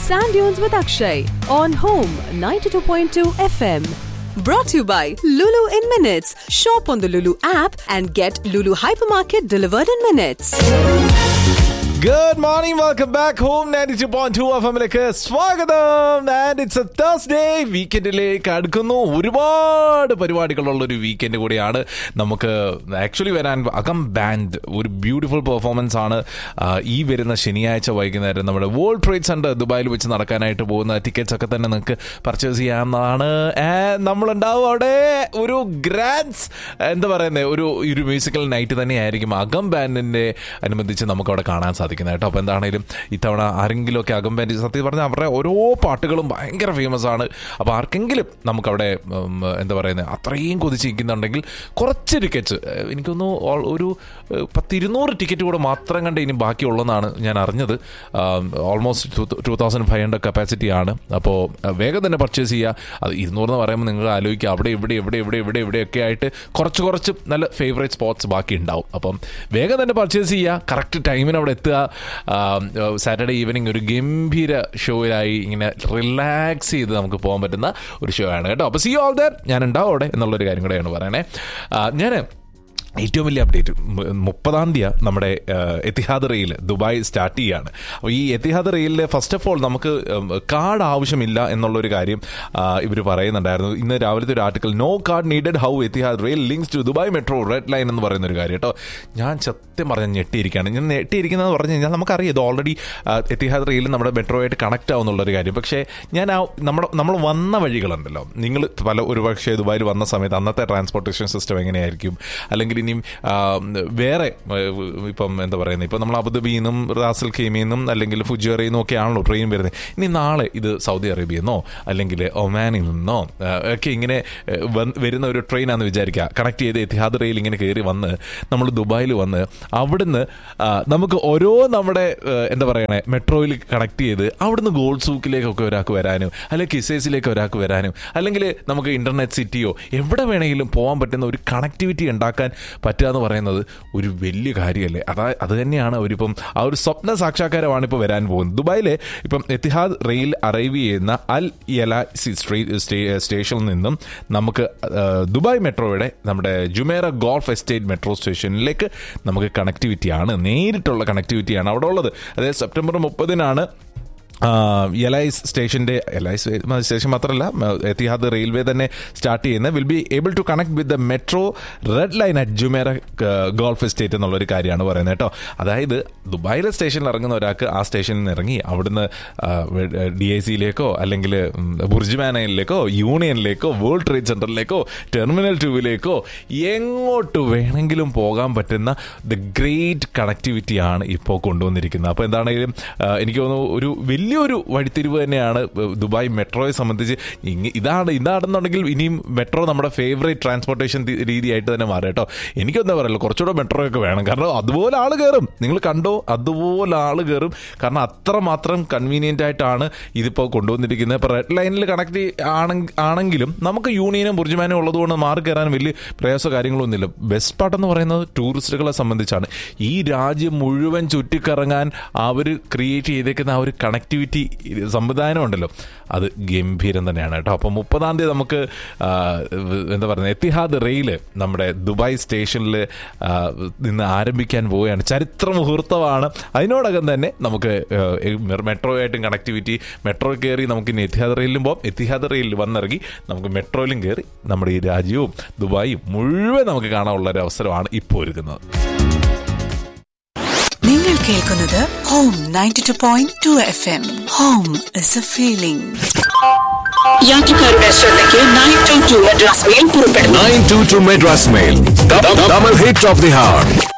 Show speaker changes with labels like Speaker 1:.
Speaker 1: Sand Dunes with Akshay on Home 92.2 FM. Brought to you by Lulu in Minutes. Shop on the Lulu app and get Lulu Hypermarket delivered in minutes.
Speaker 2: Good morning welcome back home ninety two point two F എമ്മിലേക്ക് സ്വാഗതം and it's a Thursday വീക്കെൻഡിലേക്ക് അടുക്കുന്നു ഒരുപാട് പരിപാടികളുള്ള ഒരു weekend കൂടിയാണ് നമുക്ക് actually വരാൻ അകം ബാൻഡ് ഒരു ബ്യൂട്ടിഫുൾ പെർഫോമൻസ് ആണ് ആ, ഈ വരുന്ന ശനിയാഴ്ച വൈകുന്നേരം നമ്മുടെ വേൾഡ് ട്രേഡ് സെന്റർ ദുബായിൽ വെച്ച് നടക്കാനായിട്ട് പോകുന്ന ടിക്കറ്റ്സ് ഒക്കെ തന്നെ നിങ്ങൾക്ക് പർച്ചേസ് ചെയ്യാവുന്നതാണ് And നമ്മളുണ്ടാവും അവിടെ ഒരു ഗ്രാൻഡ്സ് എന്താ പറയുന്നത് ഒരു ഒരു മ്യൂസിക്കൽ നൈറ്റ് തന്നെയായിരിക്കും അകം ബാൻഡിന്റെ അനുബന്ധിച്ച് നമുക്ക് അവിടെ കാണാൻ സാധിക്കുന്നത് കേട്ടോ അപ്പോൾ എന്താണെങ്കിലും ഇത്തവണ ആരെങ്കിലും ഒക്കെ അകം ബാൻഡ് സത്യം പറഞ്ഞാൽ അവരുടെ ഓരോ പാട്ടുകളും ഭയങ്കര ഫേമസ് ആണ് അപ്പോൾ ആർക്കെങ്കിലും നമുക്കവിടെ ഉം, എന്താ പറയുന്നത് അത്രയും കൊതിച്ചിരിക്കുന്നുണ്ടെങ്കിൽ കുറച്ച് ടിക്കറ്റ്സ് എനിക്കൊന്നു ഒരു ഏഹ്, പത്തിരുന്നൂറ് ടിക്കറ്റ് കൂടെ മാത്രം കണ്ട് ഇനി ബാക്കിയുള്ളതെന്നാണ് ഞാൻ അറിഞ്ഞത് almost two thousand five hundred capacity ആണ് അപ്പോൾ വേഗം തന്നെ പർച്ചേസ് ചെയ്യുക അത് ഇരുന്നൂറ് എന്ന് പറയുമ്പോൾ നിങ്ങൾ ആലോചിക്കുക അവിടെ ഇവിടെ ഇവിടെ ഇവിടെ ഇവിടെ ഇവിടെയൊക്കെ ആയിട്ട് കുറച്ച് കുറച്ച് നല്ല ഫേവറേറ്റ് സ്പോട്ട്സ് ബാക്കി ഉണ്ടാവും അപ്പം വേഗം തന്നെ പർച്ചേസ് ചെയ്യുക കറക്റ്റ് ടൈമിന് അവിടെ എത്തുക സാറ്റർഡേ ഈവനിങ് ഒരു ഗംഭീര ഷോയിലായി ഇങ്ങനെ റിലാക്സ് ചെയ്ത് നമുക്ക് പോകാൻ പറ്റുന്ന ഒരു ഷോ ആണ് കേട്ടോ അപ്പോൾ സി ഓൾ ദർ ഞാൻ ഉണ്ടാവും അവിടെ എന്നുള്ളൊരു കാര്യം കൂടെയാണ് പറയണേ ഞാൻ ഏറ്റവും വലിയ അപ്ഡേറ്റ് മുപ്പതാം തീയതി നമ്മുടെ ഏഹ്, എത്തിഹാദ് റെയിൽ ദുബായ് സ്റ്റാർട്ട് ചെയ്യാണ് അപ്പോൾ ഈ എത്തിഹാദ് റെയിലിൽ ഫസ്റ്റ് ഓഫ് ഓൾ നമുക്ക് കാർഡ് ആവശ്യമില്ല എന്നുള്ളൊരു കാര്യം ഇവർ പറയുന്നുണ്ടായിരുന്നു ഇന്ന് രാവിലത്തെ ഒരു article no card needed how Etihad rail links to Dubai metro red line എന്ന് പറയുന്ന ഒരു കാര്യം കേട്ടോ ഞാൻ സത്യം പറഞ്ഞ ഞെട്ടിയിരിക്കുകയാണ് ഞാൻ ഞെട്ടിയിരിക്കുന്നത് പറഞ്ഞു കഴിഞ്ഞാൽ നമുക്കറിയാം ഇത് ഓൾറെഡി എത്തിഹാദ് റെയിൽ നമ്മുടെ മെട്രോ ആയിട്ട് കണക്ട് ആവുന്നുള്ളൊരു കാര്യം പക്ഷേ ഞാൻ ആ നമ്മുടെ നമ്മൾ വന്ന വഴികളുണ്ടല്ലോ നിങ്ങൾ പല ഒരുപക്ഷെ ദുബായിൽ വന്ന സമയത്ത് അന്നത്തെ ട്രാൻസ്പോർട്ടേഷൻ സിസ്റ്റം എങ്ങനെയായിരിക്കും അല്ലെങ്കിൽ ഇനിയും ആ, വേറെ ആ, ഇപ്പം എന്താ പറയുന്നത് ഇപ്പം നമ്മൾ അബുദാബിയിൽ നിന്നും റാസൽ ഖേമിയിൽ നിന്നും അല്ലെങ്കിൽ ഫുജേറയിൽ നിന്നും ഒക്കെ ആണല്ലോ ട്രെയിൻ വരുന്നത് ഇനി നാളെ ഇത് സൗദി അറേബ്യയിൽ നിന്നോ അല്ലെങ്കിൽ ഒമാനിൽ നിന്നോ ആ, ഒക്കെ ഇങ്ങനെ ആ, വന്ന് വരുന്ന ഒരു ട്രെയിനാണെന്ന് വിചാരിക്കുക കണക്ട് ചെയ്ത് എത്തിഹാദ് റെയിൽ ഇങ്ങനെ കയറി വന്ന് നമ്മൾ ദുബായിൽ വന്ന് അവിടുന്ന് ആ, നമുക്ക് ഓരോ നമ്മുടെ ആ, എന്താ പറയണേ മെട്രോയിൽ കണക്ട് ചെയ്ത് അവിടുന്ന് ഗോൾഡ് സൂക്കിലേക്കൊക്കെ ഒരാൾക്ക് വരാനും അല്ലെങ്കിൽ കിസേസിലേക്ക് ഒരാൾക്ക് വരാനും അല്ലെങ്കിൽ നമുക്ക് ഇന്റർനെറ്റ് സിറ്റിയോ എവിടെ വേണമെങ്കിലും പോകാൻ പറ്റുന്ന ഒരു കണക്ടിവിറ്റി ഉണ്ടാക്കാൻ പറ്റുക എന്ന് പറയുന്നത് ഒരു വലിയ കാര്യമല്ലേ അതാ അത് തന്നെയാണ് അവരിപ്പം ആ ഒരു സ്വപ്ന സാക്ഷാത്കാരമാണ് ഇപ്പോൾ വരാൻ പോകുന്നത് ദുബായിലെ ഇപ്പം എത്തിഹാദ് റെയിൽ അറൈവ് ചെയ്യുന്ന അൽ യല സ്റ്റേഷനിൽ നിന്നും നമുക്ക് ആ, ദുബായ് മെട്രോയുടെ നമ്മുടെ ജുമേറ ഗോൾഫ് എസ്റ്റേറ്റ് മെട്രോ സ്റ്റേഷനിലേക്ക് നമുക്ക് കണക്ടിവിറ്റിയാണ് നേരിട്ടുള്ള കണക്ടിവിറ്റിയാണ് അവിടെ ഉള്ളത് അതായത് സെപ്റ്റംബർ മുപ്പതിനാണ് എലൈസ് സ്റ്റേഷന്റെ എലൈസ് സ്റ്റേഷൻ മാത്രമല്ല എത്തിഹാദ് റെയിൽവേ തന്നെ സ്റ്റാർട്ട് ചെയ്യുന്നത് will be able to connect with the metro red line at Jumeirah golf estate എന്നുള്ളൊരു കാര്യമാണ് പറയുന്നത് കേട്ടോ അതായത് ദുബായിലെ സ്റ്റേഷനിൽ ഇറങ്ങുന്ന ഒരാൾക്ക് ആ സ്റ്റേഷനിൽ നിന്ന് ഇറങ്ങി അവിടുന്ന് ഡി ഐ സിയിലേക്കോ അല്ലെങ്കിൽ ബുർജ്മാനയിലേക്കോ യൂണിയനിലേക്കോ വേൾഡ് ട്രേഡ് സെന്ററിലേക്കോ ടെർമിനൽ ടൂവിലേക്കോ എങ്ങോട്ട് വേണമെങ്കിലും പോകാൻ പറ്റുന്ന ദ ഗ്രേറ്റ് കണക്ടിവിറ്റിയാണ് ഇപ്പോൾ കൊണ്ടുവന്നിരിക്കുന്നത് അപ്പോൾ എന്താണെങ്കിലും ആ, എനിക്ക് തോന്നുന്നു ഒരു വലിയൊരു വഴിത്തിരിവ് തന്നെയാണ് ദുബായ് മെട്രോയെ സംബന്ധിച്ച് ഇങ്ങ- ഇതാണ് ഇതാണെന്നുണ്ടെങ്കിൽ ഇനിയും മെട്രോ നമ്മുടെ ഫേവറേറ്റ് ട്രാൻസ്പോർട്ടേഷൻ തി- രീതിയായിട്ട് തന്നെ മാറും കേട്ടോ എനിക്കൊന്നും പറയല്ലോ കുറച്ചുകൂടെ മെട്രോ ഒക്കെ വേണം കാരണം അതുപോലെ ആൾ കയറും നിങ്ങൾ കണ്ടോ അതുപോലെ ആൾ കയറും കാരണം അത്രമാത്രം കൺവീനിയൻ്റ് ആയിട്ടാണ് ഇതിപ്പോൾ കൊണ്ടുവന്നിരിക്കുന്നത് ഇപ്പോൾ റെഡ് ലൈനിൽ കണക്ട് ആണെങ്കിലും നമുക്ക് യൂണിയനും ബുർജുമാനും ഉള്ളതുകൊണ്ട് മാറി കയറാൻ വലിയ പ്രയാസമോ കാര്യങ്ങളൊന്നുമില്ല ബെസ്റ്റ് പാർട്ട് എന്ന് പറയുന്നത് ടൂറിസ്റ്റുകളെ സംബന്ധിച്ചാണ് ഈ രാജ്യം മുഴുവൻ ചുറ്റിക്കറങ്ങാൻ അവർ ക്രിയേറ്റ് ചെയ്തേക്കുന്ന ആ ഒരു കണക്ടിവിറ്റി സംവിധാനം ഉണ്ടല്ലോ അത് ഗംഭീരം തന്നെയാണ് കേട്ടോ അപ്പോൾ മുപ്പതാം തീയതി നമുക്ക് ആ, എന്താ പറയുന്നത് എത്തിഹാദ് റെയിൽ നമ്മുടെ ദുബായ് സ്റ്റേഷനിൽ നിന്ന് ആരംഭിക്കാൻ പോവുകയാണ് ചരിത്ര മുഹൂർത്തമാണ് അതിനോടകം തന്നെ നമുക്ക് മെട്രോ ആയിട്ടും കണക്ടിവിറ്റി മെട്രോ കയറി നമുക്ക് ഇനി എത്തിഹാദ് റെയിലും പോകാം എത്തിഹാദ് റെയിലിൽ വന്നിറങ്ങി നമുക്ക് മെട്രോയിലും കയറി നമ്മുടെ ഈ രാജ്യവും ദുബായും മുഴുവൻ നമുക്ക് കാണാനുള്ള ഒരു അവസരമാണ് ഇപ്പോൾ ഒരുക്കുന്നത്
Speaker 3: നിങ്ങൾ കേൾക്കുന്നത് home ninety two point two F M home is a feeling യാത്രക്കാരുടെ ശ്രദ്ധയ്ക്ക് nine two two Madras mail പുറപ്പെടുന്നു
Speaker 4: 922 Madras Mail. The, the, double hit of the hour.